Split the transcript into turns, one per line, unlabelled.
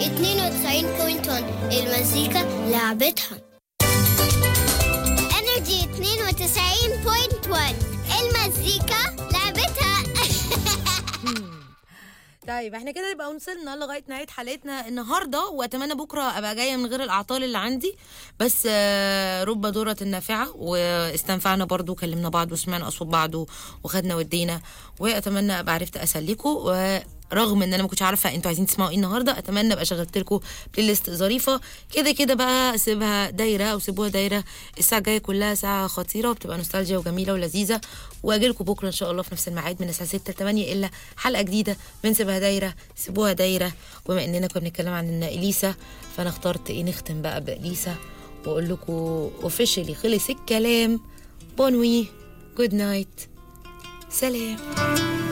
92.1 المزيكا لعبتها انرجي 92.1 المزيكا لعبتها
طيب احنا كده يبقى وصلنا لغايه نهايه حلقتنا النهارده واتمنى بكره ابقى جايه من غير الاعطال اللي عندي بس آه، رب ضرة نافعه واستنفعنا برضو كلمنا بعض وسمعنا اصوات بعض و- وخدنا ودينا واتمنى ابقى عرفت اسليكم ورغم ان انا ما كنتش عارفه انتوا عايزين تسمعوا ايه النهارده اتمنى ابقى شغلت لكم بلاي ليست ظريفه كده كده بقى سيبها دايره او سيبوها دايره الساعه الجايه كلها ساعه خطيره وبتبقى نوستالجيا وجميله ولذيذه واجي لكم بكره ان شاء الله في نفس الميعاد من الساعه 6 ل 8 الا حلقه جديده من سيبها دايره سيبوها دايره وبما اننا كنا بنتكلم عن إن اليسا فانا اخترت ايه نختم بقى باليسا واقول لكم اوفيشلي خلص الكلام بونوي جود نايت سلام